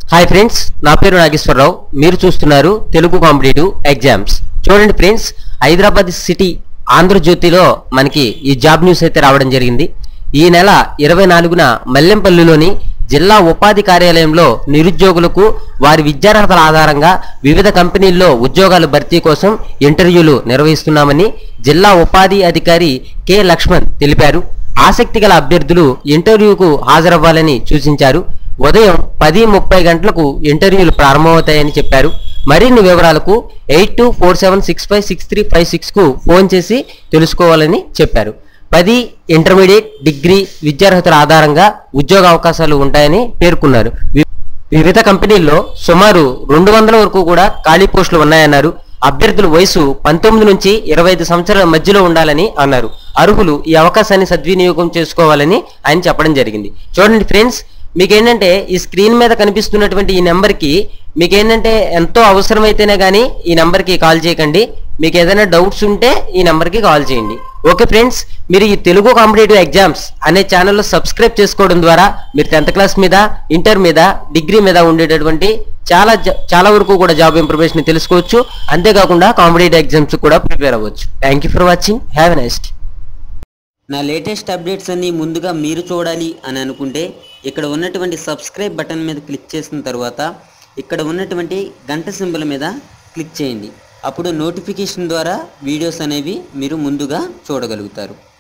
hi friends నా పేరు నాగేశ్వరరావు మీరు చూస్తున్నారు తెలుగు కాంపిటేటివ్ ఎగ్జామ్స్ చూడండి ఫ్రెండ్స్ హైదరాబాద్ సిటీ ఆంధ్రజ్యోతిలో మనకి ఈ జాబ్ న్యూస్ అయితే రావడం జరిగింది ఈ నెల ఇరవై నాలుగున మల్లెంపల్లిలోని జిల్లా ఉపాధి కార్యాలయంలో నిరుద్యోగులకు వారి విద్యార్హతల ఆధారంగా వివిధ కంపెనీల్లో ఉద్యోగాల భర్తీ కోసం ఇంటర్వ్యూలు నిర్వహిస్తున్నామని జిల్లా ఉపాధి అధికారి కె లక్ష్మణ్ తెలిపారు ఆసక్తి గల అభ్యర్థులు ఇంటర్వ్యూకు హాజరవ్వాలని సూచించారు ఉదయం పది ముప్పై గంటలకు ఇంటర్వ్యూలు ప్రారంభమవుతాయని చెప్పారు మరిన్ని వివరాలకు eight two four seven six five six three five సిక్స్కు ఫోన్ చేసి తెలుసుకోవాలని చెప్పారు పది ఇంటర్మీడియట్ డిగ్రీ విద్యార్హతల ఆధారంగా ఉద్యోగ అవకాశాలు ఉంటాయని పేర్కొన్నారు వి- వివిధ కంపెనీల్లో సుమారు రెండు వందల వరకు కూడా ఖాళీ పోస్టులు ఉన్నాయన్నారు అభ్యర్థుల వయసు పంతొమ్మిది నుంచి ఇరవై ఐదు సంవత్సరాల మధ్యలో ఉండాలని అన్నారు అర్హులు ఈ అవకాశాన్ని సద్వినియోగం చేసుకోవాలని ఆయన చెప్పడం జరిగింది చూడండి ఫ్రెండ్స్ మీకు ఏంటంటే ఈ స్క్రీన్ మీద కనిపిస్తున్నటువంటి ఈ నెంబర్కి మీకు ఏంటంటే ఎంతో అవసరమైతేనే కానీ ఈ నెంబర్కి కాల్ చేయకండి మీకు ఏదైనా డౌట్స్ ఉంటే ఈ నెంబర్కి కాల్ చేయండి ఓకే ఫ్రెండ్స్ మీరు ఈ తెలుగు కాంపిటేటివ్ ఎగ్జామ్స్ అనే ఛానల్లో సబ్స్క్రైబ్ చేసుకోవడం ద్వారా మీరు టెన్త్ క్లాస్ మీద ఇంటర్ మీద డిగ్రీ మీద ఉండేటటువంటి చాలా జ- చాలా వరకు కూడా జాబ్ ఇన్ఫర్మేషన్ తెలుసుకోవచ్చు అంతేకాకుండా కాంపిటేటివ్ ఎగ్జామ్స్ కూడా ప్రిపేర్ అవ్వచ్చు thank you for watching have a next నా లేటెస్ట్ అప్డేట్స్ అన్నీ ముందుగా మీరు చూడాలి అని అనుకుంటే ఇక్కడ ఉన్నటువంటి సబ్స్క్రైబ్ బటన్ మీద క్లిక్ చేసిన తర్వాత ఇక్కడ ఉన్నటువంటి గంట సింబల్ మీద క్లిక్ చేయండి అప్పుడు నోటిఫికేషన్ ద్వారా వీడియోస్ అనేవి మీరు ముందుగా చూడగలుగుతారు